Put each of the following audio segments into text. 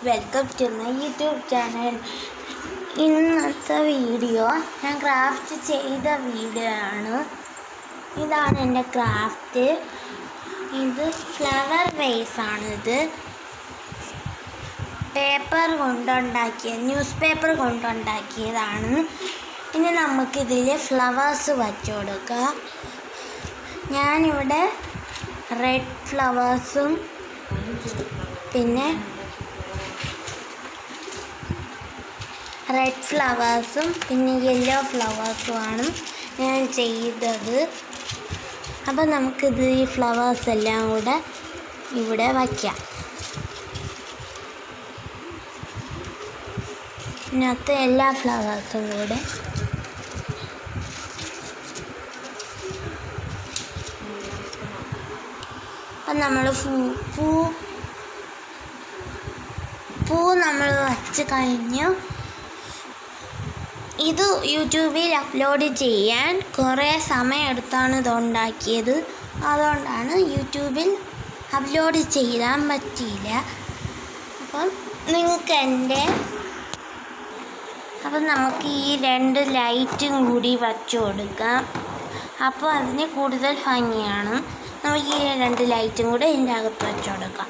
welcome to my YouTube channel ഇന്നത്തെ video ഞാൻ craft ചെയ്ത വീഡിയോ ആണ് ഇതാണ് എൻ്റെ ക്രാഫ്റ്റ് ഇത് ഫ്ലവർ വേസ് ആണിത് പേപ്പർ കൊണ്ടുണ്ടാക്കിയ ന്യൂസ് പേപ്പർ കൊണ്ടുണ്ടാക്കിയതാണ് ഇനി നമുക്കിതിൽ ഫ്ലവേഴ്സ് വച്ചു കൊടുക്കാം ഞാനിവിടെ റെഡ് ഫ്ലവേഴ്സും പിന്നെ റെഡ് ഫ്ലവേഴ്സും പിന്നെ യെല്ലോ ഫ്ലവേഴ്സുമാണ് ഞാൻ ചെയ്തത് അപ്പോൾ നമുക്കിത് ഈ ഫ്ലവേഴ്സ് എല്ലാം കൂടെ ഇവിടെ വയ്ക്കാം ഇതിനകത്ത് എല്ലാ ഫ്ലവേഴ്സും കൂടെ അപ്പം നമ്മൾ പൂ പൂ പൂ നമ്മൾ വച്ച് കഴിഞ്ഞു ഇത് യൂട്യൂബിൽ അപ്ലോഡ് ചെയ്യാൻ കുറേ സമയം എടുത്താണ് ഇത് ഉണ്ടാക്കിയത് അതുകൊണ്ടാണ് യൂട്യൂബിൽ അപ്ലോഡ് ചെയ്യാൻ പറ്റിയില്ല അപ്പം നിങ്ങൾക്ക് എൻ്റെ അപ്പം നമുക്ക് ഈ രണ്ട് ലൈറ്റും കൂടി വച്ചു കൊടുക്കാം അപ്പോൾ അതിന് കൂടുതൽ ഭംഗിയാണ് നമുക്ക് ഈ രണ്ട് ലൈറ്റും കൂടെ ഇതിൻ്റെ അകത്ത് വെച്ചു കൊടുക്കാം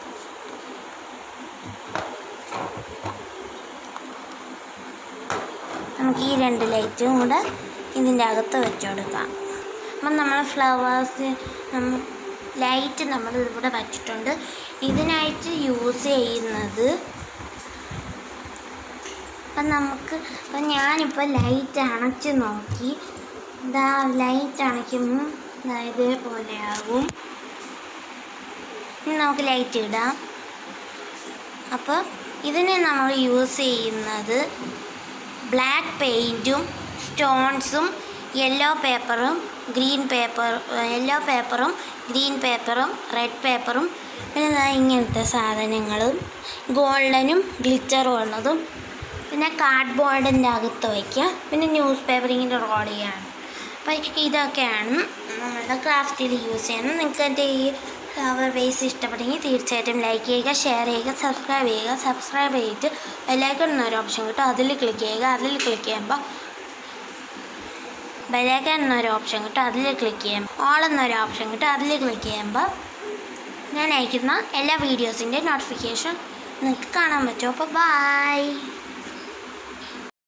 നമുക്ക് ഈ രണ്ട് ലൈറ്റും കൂടെ ഇതിൻ്റെ അകത്ത് വെച്ചു കൊടുക്കാം അപ്പം നമ്മൾ ഫ്ലവേഴ്സ് നമ്മൾ ലൈറ്റ് നമ്മൾ ഇവിടെ വച്ചിട്ടുണ്ട് ഇതിനായിട്ട് യൂസ് ചെയ്യുന്നത് അപ്പം നമുക്ക് അപ്പം ഞാനിപ്പോൾ ലൈറ്റ് അണച്ച് നോക്കി ഇതാ ലൈറ്റ് അണയ്ക്കുമ്പോൾ ഇതാ ഇതേപോലെ ആകും ഇനി നമുക്ക് ലൈറ്റ് ഇടാം അപ്പോൾ ഇതിന് നമ്മൾ യൂസ് ചെയ്യുന്നത് ബ്ലാക്ക് പെയിൻറ്റും സ്റ്റോൺസും യെല്ലോ പേപ്പറും ഗ്രീൻ പേപ്പർ യെല്ലോ പേപ്പറും ഗ്രീൻ പേപ്പറും റെഡ് പേപ്പറും പിന്നെ ദാ ഇങ്ങനത്തെ സാധനങ്ങളും ഗോൾഡനും ഗ്ലിറ്ററും ഉള്ളതും പിന്നെ കാർഡ് ബോർഡിൻ്റെ അകത്ത് വയ്ക്കുക പിന്നെ ന്യൂസ് പേപ്പർ ഇങ്ങനെ റോൾ ചെയ്യാണ് അപ്പം ഇതൊക്കെയാണ് നമ്മളുടെ ക്രാഫ്റ്റിൽ യൂസ് ചെയ്യുന്നത് നിങ്ങൾക്ക് എൻ്റെ ഈ ഫ്ലവർ വേസ് ഇഷ്ടപ്പെട്ടെങ്കിൽ തീർച്ചയായിട്ടും ലൈക്ക് ചെയ്യുക ഷെയർ ചെയ്യുക സബ്സ്ക്രൈബ് ചെയ്യുക സബ്സ്ക്രൈബ് ചെയ്തിട്ട് ബെല്ലൈക്കൺ എന്നൊരു ഓപ്ഷൻ കിട്ടും അതിൽ ക്ലിക്ക് ചെയ്യുക അതിൽ ക്ലിക്ക് ചെയ്യുമ്പോൾ ബെല്ലൈക്കൺ എന്നൊരു ഓപ്ഷൻ കിട്ടും അതിൽ ക്ലിക്ക് ചെയ്യുമ്പോൾ ഓൾ എന്നൊരു ഓപ്ഷൻ കിട്ടും അതിൽ ക്ലിക്ക് ചെയ്യുമ്പോൾ ഞാൻ അയക്കുന്ന എല്ലാ വീഡിയോസിൻ്റെ നോട്ടിഫിക്കേഷൻ നിങ്ങൾക്ക് കാണാൻ പറ്റും അപ്പോൾ ബൈ